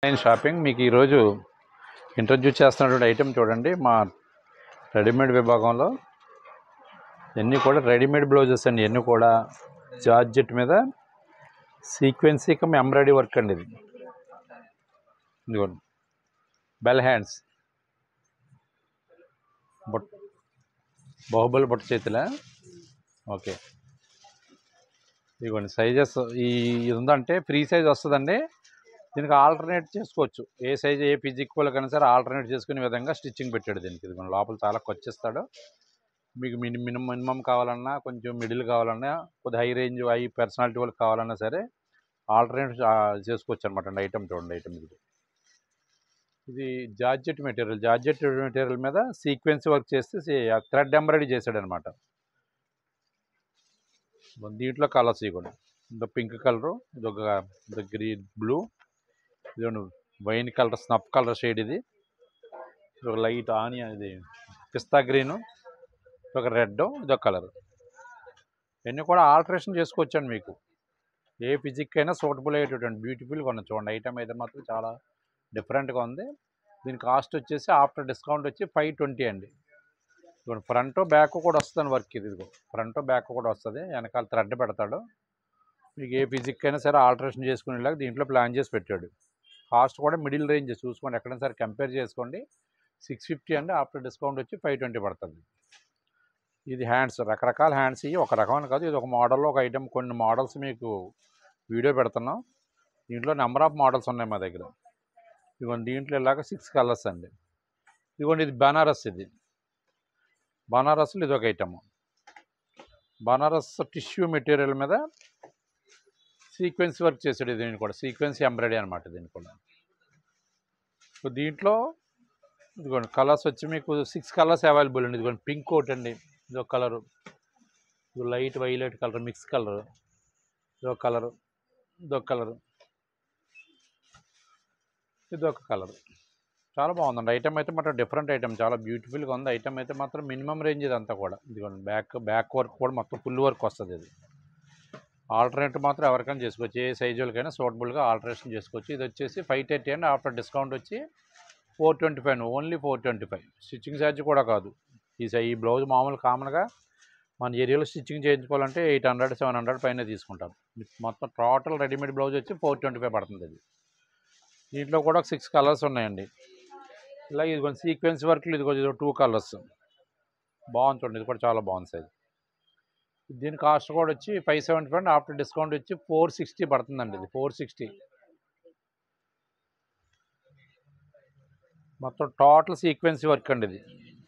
online shopping మీకు ఈరోజు introduce చేస్తున్నటువంటి ఐటెం చూడండి మా రెడీమేడ్ విభాగంలో ఇవన్నీ కూడా రెడీమేడ్ బ్లౌజెస్ అండి ఇవన్నీ కూడా జార్జెట్ మీద సీక్వెన్సీ కమ్ ఎంబ్రాయిడరీ వర్క్ అండి ఇది ఇదిగోండి బెల్ హ్యాండ్స్ బొట్ బాహుబలి బొట్ట చేతులా ఓకే ఇదిగోండి సైజెస్ ఈ ఇది ఉందంటే ఫ్రీ సైజ్ వస్తుందండి దీనికి ఆల్టర్నేట్ చేసుకోవచ్చు ఏ సైజ్ ఏ ఫిజిక్ కన్నా సరే ఆల్టర్నేట్ చేసుకునే విధంగా స్టిచ్చింగ్ పెట్టాడు దీనికి ఇది మన లోపల చాలా కొచ్చిస్తాడు మీకు మిని మినిమం మినిమం కావాలన్నా కొంచెం మిడిల్ కావాలన్నా కొద్ది హై రేంజ్ హై పర్సనాలిటీ వాళ్ళకి కావాలన్నా సరే ఆల్టర్నేట్ చేసుకోవచ్చు అనమాట ఐటమ్ చూడండి ఐటమ్ ఇది ఇది జార్జెట్ మెటీరియల్ జార్జెట్ మెటీరియల్ మీద సీక్వెన్స్ వర్క్ చేస్తే థ్రెడ్ ఎంబ్రాయిడరీ చేశాడు అనమాట దీంట్లో కలర్స్ ఇవి కూడా ఇది పింక్ కలరు ఇది ఒక ఇది గ్రీన్ బ్లూ ఇది wine colour snuff colour shade ఇది ఇది ఒక లైట్ ఆనియన్ ఇది పిస్తా గ్రీను ఇది ఒక రెడ్ ఇది ఒక కలర్ ఇవన్నీ కూడా ఆల్టరేషన్ చేసుకోవచ్చండి మీకు ఏ ఫిజిక్ అయినా సూటబుల్ అయ్యేటటువంటి బ్యూటిఫుల్గా ఉన్నాయి చూడండి ఐటమ్ అయితే మాత్రం చాలా డిఫరెంట్గా ఉంది దీని కాస్ట్ వచ్చేసి ఆఫ్టర్ డిస్కౌంట్ వచ్చి ఫైవ్ ట్వంటీ అండి ఇప్పుడు ఫ్రంట్ బ్యాక్ కూడా వస్తుంది వర్క్ ఇది ఇదిగో ఫ్రంట్ బ్యాక్ కూడా వస్తుంది వెనకాల థ్రెడ్ పెడతాడు మీకు ఏ ఫిజిక్ అయినా సరే ఆల్టరేషన్ చేసుకునేలాగా దీంట్లో ప్లాన్ చేసి పెట్టాడు కాస్ట్ కూడా మిడిల్ రేంజ్ చూసుకోండి ఎక్కడైనా సరే కంపేర్ చేసుకోండి సిక్స్ ఫిఫ్టీ అండి ఆఫ్టర్ డిస్కౌంట్ వచ్చి ఫైవ్ ట్వంటీ పడుతుంది ఇది హ్యాండ్స్ రకరకాల హ్యాండ్స్ ఇవి ఒక రకమైన కాదు ఇది ఒక మోడల్లో ఒక ఐటమ్ కొన్ని మోడల్స్ మీకు వీడియో పెడుతున్నాం దీంట్లో నెంబర్ ఆఫ్ మోడల్స్ ఉన్నాయి మా దగ్గర ఇదిగోండి దీంట్లో ఇలాగ సిక్స్ కలర్స్ అండి ఇదిగోండి ఇది బనారస్ ఇది బనారస్లో ఇది ఒక ఐటమ్ బనారస్ టిష్యూ మెటీరియల్ మీద సీక్వెన్స్ వర్క్ చేసాడు దీన్ని కూడా సీక్వెన్స్ ఎంబ్రాయిడరీ అనమాట దీన్ని కూడా సో దీంట్లో ఇదిగోండి కలర్స్ వచ్చి మీకు సిక్స్ కలర్స్ అవైలబుల్ అండి ఇదిగోండి పింక్ కోట్ అండి ఇది ఒక కలరు ఇది light violet colour mix colour ఇది ఒక కలరు ఇది ఒక కలరు ఇది ఒక కలర్ చాలా బాగుందండి ఐటమ్ అయితే మాత్రం డిఫరెంట్ ఐటమ్ చాలా బ్యూటిఫుల్గా ఉంది ఐటమ్ అయితే మాత్రం మినిమం రేంజ్ ఇదంతా కూడా ఇదిగోండి బ్యాక్ బ్యాక్ వర్క్ కూడా మొత్తం ఫుల్ వర్క్ వస్తుంది ఇది ఆల్టర్నేట్ మాత్రం ఎవరికైనా చేసుకోవచ్చు ఏ సైజు వాళ్ళకైనా సూటబుల్గా ఆల్టరేషన్ చేసుకోవచ్చు ఇది వచ్చేసి five thirty and after discount వచ్చి four twenty five only four twenty five stitching charge కూడా కాదు ఈ సై ఈ బ్లౌజ్ మామూలు కామన్గా మన ఏరియాలో స్టిచ్చింగ్ చేయించుకోవాలంటే ఎయిట్ హండ్రెడ్ సెవెన్ హండ్రెడ్ పైన తీసుకుంటాం మొత్తం టోటల్ రెడీమేడ్ బ్లౌజ్ వచ్చి ఫోర్ ట్వంటీ ఫైవ్ పడుతుంది అది దీంట్లో కూడా ఒక సిక్స్ కలర్స్ ఉన్నాయండి ఇలా ఇది కొంచెం సీక్వెన్స్ వర్క్లు ఇది కొంచెం టూ కలర్స్ బాగుంది చూడండి ఇది కూడా చాలా బాగుంది సైజ్ దీని కాస్ట్ కూడా వచ్చి five seventy five after discount వచ్చి ఫోర్ సిక్స్టీ పడుతుందండి ఇది ఫోర్ సిక్స్టీ మొత్తం టోటల్ సీక్వెన్స్ వర్క్ అండి ఇది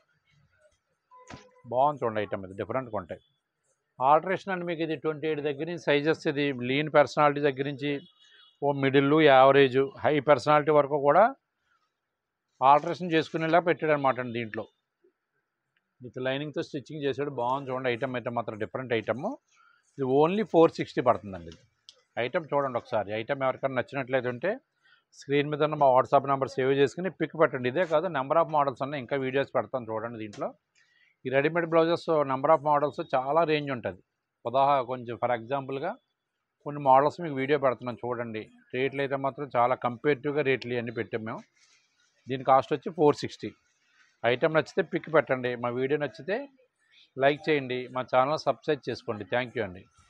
బాగుంది చూడండి ఐటమ్ ఇది డిఫరెంట్గా ఉంటాయి ఆల్టరేషన్ అండి మీకు ఇది ట్వంటీ ఎయిట్ దగ్గర నుంచి సైజెస్ ఇది లీన్ పర్సనాలిటీ దగ్గర నుంచి ఓ మిడిల్ యావరేజ్ హై పర్సనాలిటీ వరకు కూడా ఆల్టరేషన్ చేసుకునేలా పెట్టాడు అనమాట అండి దీంట్లో విత్ లైనింగ్తో స్టిచ్చింగ్ చేసాడు బాగుంది చూడండి ఐటమ్ అయితే మాత్రం డిఫరెంట్ ఐటమ్ ఇది ఓన్లీ ఫోర్ సిక్స్టీ పడుతుందండి ఇది ఐటమ్ చూడండి ఒకసారి ఐటమ్ ఎవరికైనా నచ్చినట్లయితే ఉంటే స్క్రీన్ మీద ఉన్న మా వాట్సాప్ నెంబర్ సేవ్ చేసుకుని పిక్ పెట్టండి ఇదే కాదు నెంబర్ ఆఫ్ మోడల్స్ ఉన్నాయి ఇంకా వీడియోస్ పెడతాను చూడండి దీంట్లో ఈ readymade blouses number of models చాలా రేంజ్ ఉంటుంది ఉదాహరణ కొంచెం ఫర్ ఎగ్జాంపుల్గా కొన్ని మోడల్స్ మీకు వీడియో పెడుతున్నాం చూడండి రేట్లు అయితే మాత్రం చాలా కంపేరిటివ్గా రేట్లు ఇవన్నీ పెట్టాం మేము దీని కాస్ట్ వచ్చి ఫోర్ సిక్స్టీ ఐటమ్ నచ్చితే పిక్ పెట్టండి మా వీడియో నచ్చితే లైక్ చేయండి మా ఛానల్ సబ్స్క్రైబ్ చేసుకోండి థ్యాంక్ యూ అండి